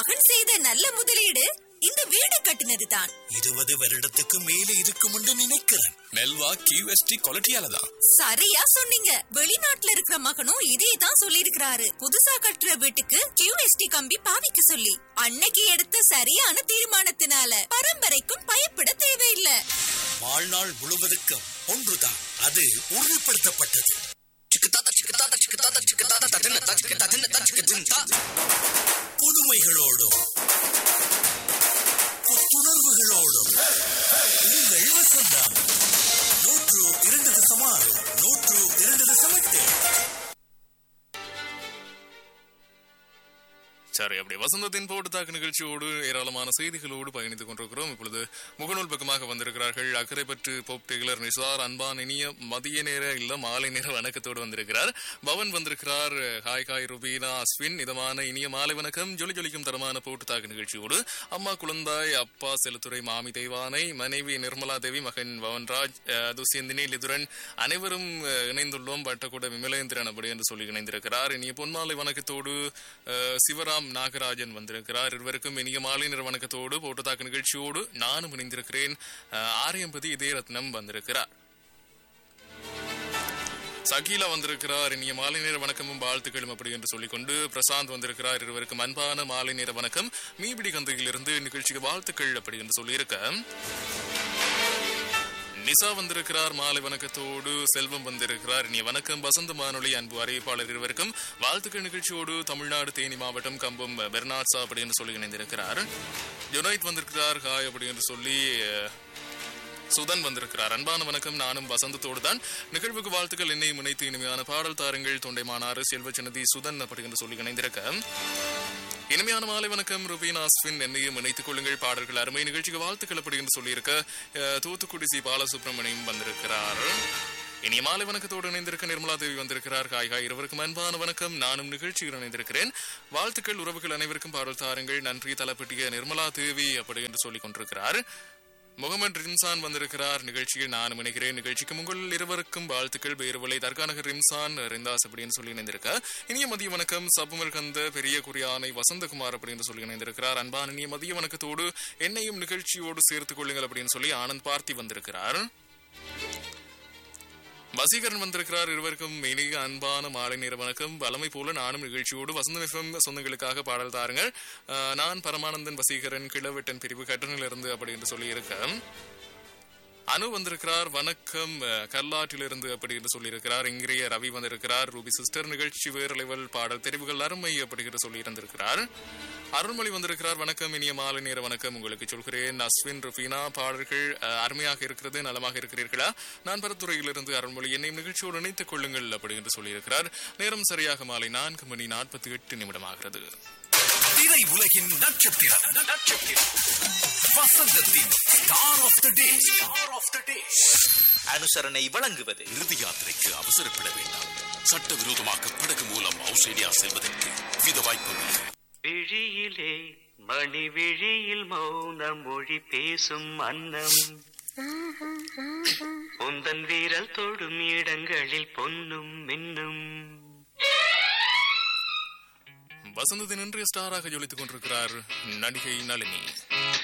மகன் செய்த நல்ல முதலீடு இந்த வீடு கட்டினதுதான் இருபது வருடத்துக்கு மேலே இருக்கும் என்று நினைக்கிறேன் மெல்வா கியூஎஸ்டி குவாலிட்டியால தான் சரியா சொன்னீங்க வெளிநாட்டுல இருக்கிற மகனும் இதே தான் சொல்லியிருக்கிறாரு புதுசா கட்டுற வீட்டுக்கு கியூஎஸ்டி கம்பி பாவிக்க சொல்லி அன்னைக்கு எடுத்த சரியான தீர்மானத்தினால பரம்பரைக்கும் பயப்பட தேவையில்ல வாழ்நாள் முழுவதுக்கும் ஒன்றுதான் அது உறுதிப்படுத்தப்பட்டது புதுமைகளோடும் புத்துணர்வுகளோடும் உங்கள் வசந்தம் நூற்று இரண்டு தசம் ஆறு நூற்று இரண்டு தசம் எட்டு சரி அப்படி வசந்தத்தின் போட்டு தாக்கு நிகழ்ச்சியோடு ஏராளமான செய்திகளோடு பயணித்துக் கொண்டிருக்கிறோம் இப்பொழுது முகநூல் பக்கமாக வந்திருக்கிறார்கள் அக்கறை பற்று போப் டெய்லர் நிசார் அன்பான் இனிய மதிய நேர இல்ல மாலை நேர வணக்கத்தோடு வந்திருக்கிறார் பவன் வந்திருக்கிறார் ஹாய் ஹாய் ருபீனா அஸ்வின் இதமான இனிய மாலை வணக்கம் ஜொலி ஜொலிக்கும் தரமான போட்டு தாக்கு நிகழ்ச்சியோடு அம்மா குழந்தாய் அப்பா செலுத்துறை மாமி தெய்வானை மனைவி நிர்மலா தேவி மகன் பவன்ராஜ் அஹ், துஷ்யந்தினி லிதுரன் அனைவரும் அஹ், இணைந்துள்ளோம் வட்டக்கூட விமலேந்திரன் அப்படி என்று சொல்லி இணைந்திருக்கிறார் இனிய பொன்மாலை வணக்கத்தோடு அஹ், சிவராம் நாகராஜன் வந்திருக்கிறார் இருவருக்கும் இனிய மாலை நிற வணக்கத்தோடு போட்டுத்தாக்கு நிகழ்ச்சியோடு நானும் இணைந்திருக்கிறேன் அஹ், ஆரியம்பதி இதே ரத்னம் வந்திருக்கிறார் சகீலா வந்திருக்கிறார் இனிய மாலை நேர வணக்கமும் வாழ்த்துக்களும் அப்படி என்று சொல்லிக்கொண்டு பிரசாந்த் வந்திருக்கிறார் இருவருக்கும் அன்பான மாலை நேர வணக்கம் மீபிடி கந்தையிலிருந்து நிகழ்ச்சிக்கு வாழ்த்துக்கள் அப்படி என்று சொல்லியிருக்க நிசா வந்திருக்கிறார் மாலை வணக்கத்தோடு செல்வம் வந்திருக்கிறார் இனிய வணக்கம் வசந்த வானொலி அன்பு அறிவிப்பாளர் இருவருக்கும் வாழ்த்துக்கள் நிகழ்ச்சியோடு தமிழ்நாடு தேனி மாவட்டம் கம்பம் பெர்னாட்சா அப்படி என்று சொல்லி இணைந்திருக்கிறார் ஜொனைத் வந்திருக்கிறார் ஹாய் அப்படி என்று சொல்லி அஹ், சுதன் வந்திருக்கிறார் அன்பான வணக்கம் நானும் வசந்தத்தோடு தான் நிகழ்வுக்கு வாழ்த்துக்கள் என்னையும் இணைத்து இனிமையான பாடல் தாருங்கள் தொண்டைமானாறு செல்வச்சனதி சுதன் அப்படி என்று சொல்லி இணைந்திருக்க இனிமையான மாலை வணக்கம் ருபீன் ஆஸ்வின் என்னையும் இணைத்துக் கொள்ளுங்கள் பாடல்கள் அருமை நிகழ்ச்சிக்கு வாழ்த்துக்கள் அப்படி என்று சொல்லியிருக்க அஹ், தூத்துக்குடி சி பாலசுப்ரமணியம் வந்திருக்கிறார் இனிய மாலை வணக்கத்தோடு இணைந்திருக்க நிர்மலா தேவி வந்திருக்கிறார் ஹாய் ஹாய் இருவருக்கும் அன்பான வணக்கம் நானும் நிகழ்ச்சியில் இணைந்திருக்கிறேன் வாழ்த்துக்கள் உறவுகள் அனைவருக்கும் பாடல் தாருங்கள் நன்றி தலப்பட்டிய நிர்மலா தேவி அப்படி என்று சொல்லிக் கொண்டிருக்கிறார் முகமது ரிம்சான் வந்திருக்கிறார் நிகழ்ச்சியில் நானும் இணைகிறேன் நிகழ்ச்சிக்கு உங்கள் இருவருக்கும் வாழ்த்துக்கள் பேருவலை தர்காநகர் ரிம்சான் ரிந்தாஸ் அப்படின்னு சொல்லி இணைந்திருக்க இனிய மதிய வணக்கம் சபுமல் கந்த பெரிய குறியானை வசந்தகுமார் அப்படின்னு சொல்லி இணைந்திருக்கிறார் அன்பான இனிய மதிய வணக்கத்தோடு என்னையும் நிகழ்ச்சியோடு சேர்த்துக் கொள்ளுங்கள் அப்படின்னு சொல்லி ஆனந்த் பார்த்தி வந்திருக்கிறார் வசீகரன் வந்திருக்கிறார் இருவருக்கும் இனிய அன்பான மாலை நேர வணக்கம் வளமை போல நானும் நிகழ்ச்சியோடு வசந்த எஃப்எம் சொந்தங்களுக்காக பாடல் தாருங்கள் அஹ், நான் பரமானந்தன் வசீகரன் கிழவெட்டன் பிரிவு கட்டணிலிருந்து அப்படி என்று சொல்லி இருக்கேன் அனு வந்திருக்கிறார் வணக்கம் அஹ், கல்லாற்றிலிருந்து அப்படி என்று சொல்லியிருக்கிறார் இங்கிரிய ரவி வந்திருக்கிறார் ரூபி சிஸ்டர் நிகழ்ச்சி வேறு லெவல் பாடல் தெரிவுகள் அருமை அப்படி என்று சொல்லி இருந்திருக்கிறார் அருள்மொழி வந்திருக்கிறார் வணக்கம் இனிய மாலை நேர வணக்கம் உங்களுக்கு சொல்கிறேன் அஸ்வின் ருஃபீனா பாடல்கள் அஹ், அருமையாக இருக்கிறது நலமாக இருக்கிறீர்களா நான் பரத்துறையிலிருந்து அருள்மொழி என்னையும் நிகழ்ச்சியோடு இணைத்துக் கொள்ளுங்கள் அப்படி என்று சொல்லியிருக்கிறார் நேரம் சரியாக மாலை நான்கு மணி நாற்பத்தி எட்டு நிமிடமாகிறது திரை உலகின் நட்சத்திரம் நட்சத்திரம் வசந்தத்தின் star of the day star of the day அனுசரணை வழங்குவது இறுதி யாத்திரைக்கு அவசரப்பட வேண்டாம் சட்டவிரோதமாக படகு மூலம் ஆஸ்திரேலியா செல்வதற்கு வித வாய்ப்புள்ளது விழியிலே மணி விழியில் மௌன மொழி பேசும் அன்னம் உந்தன் வீரல் தொடும் இடங்களில் பொன்னும் மின்னும் வசந்தத்தின் இன்றைய ஸ்டாராக ஜொலித்துக் கொண்டிருக்கிறார் நடிகை நளினி